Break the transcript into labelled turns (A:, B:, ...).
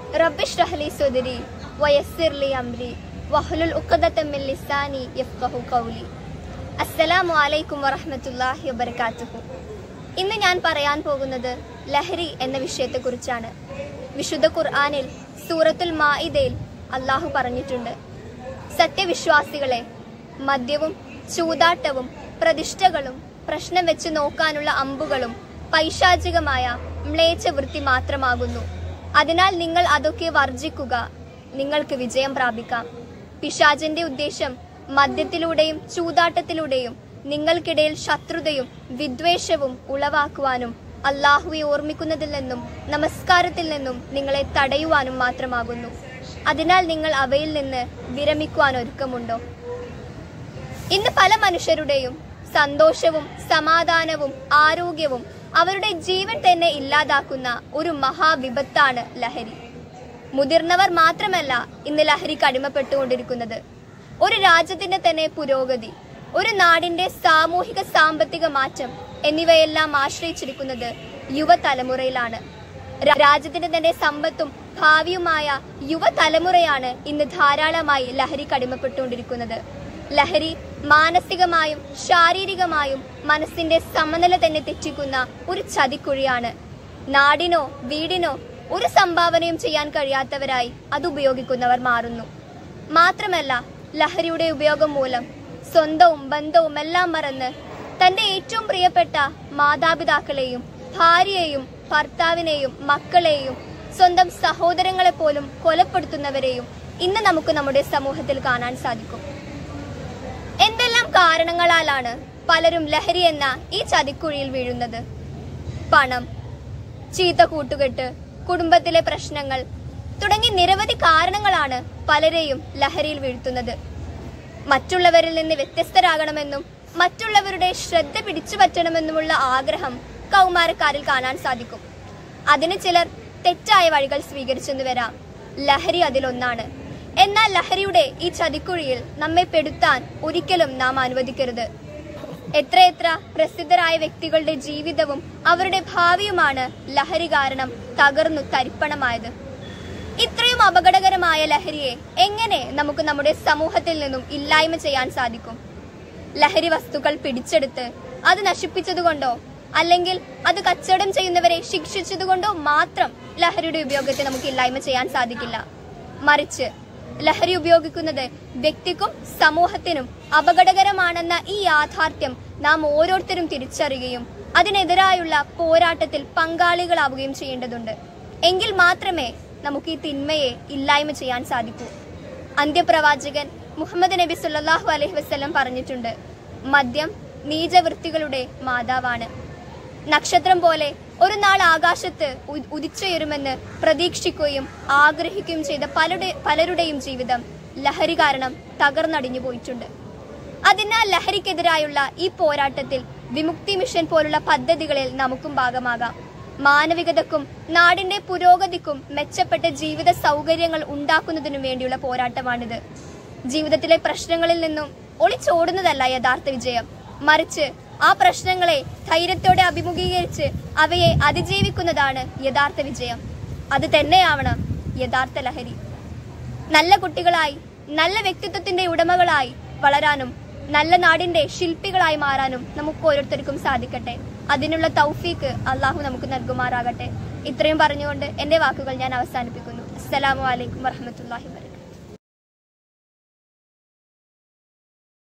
A: റബ്ബി ഷ്റഹ്ലി സുദരി വയസ്സിർലി അംരി വഹ്ലുൽ ഉഖദത മിൻ ലിസാനി യഫ്ഖഹു ഖൗലി അസ്സലാമു അലൈക്കും വറഹ്മത്തുള്ളാഹി വബറകാതുഹു ഇന്ന് ഞാൻ പറയാൻ പോകുന്നത് ലഹരി എന്ന വിഷയത്തെക്കുറിച്ചാണ് വിശുദ്ധ ഖുർആനിൽ സൂറത്തുൽ മാഇദയിൽ അള്ളാഹു പറഞ്ഞിട്ടുണ്ട് സത്യവിശ്വാസികളെ മദ്യവും ചൂതാട്ടവും പ്രതിഷ്ഠകളും പ്രശ്നം വെച്ച് നോക്കാനുള്ള അമ്പുകളും പൈശാചികമായ മ്ലേച്ഛ വൃത്തി മാത്രമാകുന്നു അതിനാൽ നിങ്ങൾ അതൊക്കെ വർജിക്കുക നിങ്ങൾക്ക് വിജയം പ്രാപിക്കാം പിശാചിന്റെ ഉദ്ദേശം മദ്യത്തിലൂടെയും ചൂതാട്ടത്തിലൂടെയും നിങ്ങൾക്കിടയിൽ ശത്രുതയും വിദ്വേഷവും ഉളവാക്കുവാനും അള്ളാഹുവെ ഓർമ്മിക്കുന്നതിൽ നിന്നും നമസ്കാരത്തിൽ നിന്നും നിങ്ങളെ തടയുവാനും മാത്രമാകുന്നു അതിനാൽ നിങ്ങൾ അവയിൽ നിന്ന് വിരമിക്കുവാൻ ഒരുക്കമുണ്ടോ ഇന്ന് പല മനുഷ്യരുടെയും സന്തോഷവും സമാധാനവും ആരോഗ്യവും അവരുടെ ജീവൻ തന്നെ ഇല്ലാതാക്കുന്ന ഒരു മഹാവിപത്താണ് ലഹരി മുതിർന്നവർ മാത്രമല്ല ഇന്ന് ലഹരിക്ക് അടിമപ്പെട്ടുകൊണ്ടിരിക്കുന്നത് ഒരു രാജ്യത്തിന്റെ തന്നെ പുരോഗതി ഒരു നാടിന്റെ സാമൂഹിക സാമ്പത്തിക മാറ്റം എന്നിവയെല്ലാം ആശ്രയിച്ചിരിക്കുന്നത് യുവതലമുറയിലാണ് രാ- രാജ്യത്തിന്റെ തന്നെ സമ്പത്തും ഭാവിയുമായ യുവതലമുറയാണ് ഇന്ന് ധാരാളമായി ലഹരിക്ക് അടിമപ്പെട്ടുകൊണ്ടിരിക്കുന്നത് ലഹരി മാനസികമായും ശാരീരികമായും മനസ്സിന്റെ സമനില തന്നെ തെറ്റിക്കുന്ന ഒരു ചതിക്കുഴിയാണ് നാടിനോ വീടിനോ ഒരു സംഭാവനയും ചെയ്യാൻ കഴിയാത്തവരായി അത് ഉപയോഗിക്കുന്നവർ മാറുന്നു മാത്രമല്ല ലഹരിയുടെ ഉപയോഗം മൂലം സ്വന്തവും ബന്ധവും എല്ലാം മറന്ന് തന്റെ ഏറ്റവും പ്രിയപ്പെട്ട മാതാപിതാക്കളെയും ഭാര്യയെയും ഭർത്താവിനെയും മക്കളെയും സ്വന്തം സഹോദരങ്ങളെ പോലും കൊലപ്പെടുത്തുന്നവരെയും ഇന്ന് നമുക്ക് നമ്മുടെ സമൂഹത്തിൽ കാണാൻ സാധിക്കും എന്തെല്ലാം കാരണങ്ങളാലാണ് പലരും ലഹരി എന്ന ഈ ചതിക്കുഴിയിൽ വീഴുന്നത് പണം ചീത്ത കൂട്ടുകെട്ട് കുടുംബത്തിലെ പ്രശ്നങ്ങൾ തുടങ്ങി നിരവധി കാരണങ്ങളാണ് പലരെയും ലഹരിയിൽ വീഴ്ത്തുന്നത് മറ്റുള്ളവരിൽ നിന്ന് വ്യത്യസ്തരാകണമെന്നും മറ്റുള്ളവരുടെ ശ്രദ്ധ പിടിച്ചു പറ്റണമെന്നുമുള്ള ആഗ്രഹം കൗമാരക്കാരിൽ കാണാൻ സാധിക്കും അതിന് ചിലർ തെറ്റായ വഴികൾ സ്വീകരിച്ചെന്ന് വരാം ലഹരി അതിലൊന്നാണ് എന്നാൽ ലഹരിയുടെ ഈ ചതിക്കുഴിയിൽ നമ്മെ പെടുത്താൻ ഒരിക്കലും നാം അനുവദിക്കരുത് എത്രയെത്ര പ്രസിദ്ധരായ വ്യക്തികളുടെ ജീവിതവും അവരുടെ ഭാവിയുമാണ് ലഹരി കാരണം തകർന്നു തരിപ്പണമായത് ഇത്രയും അപകടകരമായ ലഹരിയെ എങ്ങനെ നമുക്ക് നമ്മുടെ സമൂഹത്തിൽ നിന്നും ഇല്ലായ്മ ചെയ്യാൻ സാധിക്കും ലഹരി വസ്തുക്കൾ പിടിച്ചെടുത്ത് അത് നശിപ്പിച്ചതുകൊണ്ടോ അല്ലെങ്കിൽ അത് കച്ചവടം ചെയ്യുന്നവരെ ശിക്ഷിച്ചതുകൊണ്ടോ മാത്രം ലഹരിയുടെ ഉപയോഗത്തെ നമുക്ക് ഇല്ലായ്മ ചെയ്യാൻ സാധിക്കില്ല മറിച്ച് ലഹരി ഉപയോഗിക്കുന്നത് വ്യക്തിക്കും സമൂഹത്തിനും അപകടകരമാണെന്ന ഈ യാഥാർത്ഥ്യം നാം ഓരോരുത്തരും തിരിച്ചറിയുകയും അതിനെതിരായുള്ള പോരാട്ടത്തിൽ പങ്കാളികളാവുകയും ചെയ്യേണ്ടതുണ്ട് എങ്കിൽ മാത്രമേ നമുക്ക് ഈ തിന്മയെ ഇല്ലായ്മ ചെയ്യാൻ സാധിക്കൂ അന്ത്യപ്രവാചകൻ മുഹമ്മദ് നബി സല്ലല്ലാഹു അലൈഹി വസല്ലം പറഞ്ഞിട്ടുണ്ട് മദ്യം നീചവൃത്തികളുടെ മാതാവാണ് നക്ഷത്രം പോലെ ഒരു നാൾ ആകാശത്ത് ഉ- ഉദിച്ചുയരുമെന്ന് പ്രതീക്ഷിക്കുകയും ആഗ്രഹിക്കുകയും ചെയ്ത പലരുടെ പലരുടെയും ജീവിതം ലഹരി കാരണം തകർന്നടിഞ്ഞു പോയിട്ടുണ്ട് അതിനാൽ ലഹരിക്കെതിരായുള്ള ഈ പോരാട്ടത്തിൽ വിമുക്തി മിഷൻ പോലുള്ള പദ്ധതികളിൽ നമുക്കും ഭാഗമാകാം മാനവികതക്കും നാടിന്റെ പുരോഗതിക്കും മെച്ചപ്പെട്ട ജീവിത സൗകര്യങ്ങൾ ഉണ്ടാക്കുന്നതിനു വേണ്ടിയുള്ള പോരാട്ടമാണിത് ജീവിതത്തിലെ പ്രശ്നങ്ങളിൽ നിന്നും ഒളിച്ചോടുന്നതല്ല യഥാർത്ഥ വിജയം മറിച്ച് ആ പ്രശ്നങ്ങളെ ധൈര്യത്തോടെ അഭിമുഖീകരിച്ച് അവയെ അതിജീവിക്കുന്നതാണ് യഥാർത്ഥ വിജയം അത് തന്നെയാവണം യഥാർത്ഥ ലഹരി നല്ല കുട്ടികളായി നല്ല വ്യക്തിത്വത്തിന്റെ ഉടമകളായി വളരാനും നല്ല നാടിന്റെ ശില്പികളായി മാറാനും നമുക്ക് ഓരോരുത്തർക്കും സാധിക്കട്ടെ അതിനുള്ള തൗഫീക്ക് അള്ളാഹു നമുക്ക് നൽകുമാറാകട്ടെ ഇത്രയും പറഞ്ഞുകൊണ്ട് എന്റെ വാക്കുകൾ ഞാൻ അവസാനിപ്പിക്കുന്നു അസ്സലാമു അലൈക്കും വറഹമത്തല്ലാഹി വബറകാതുഹു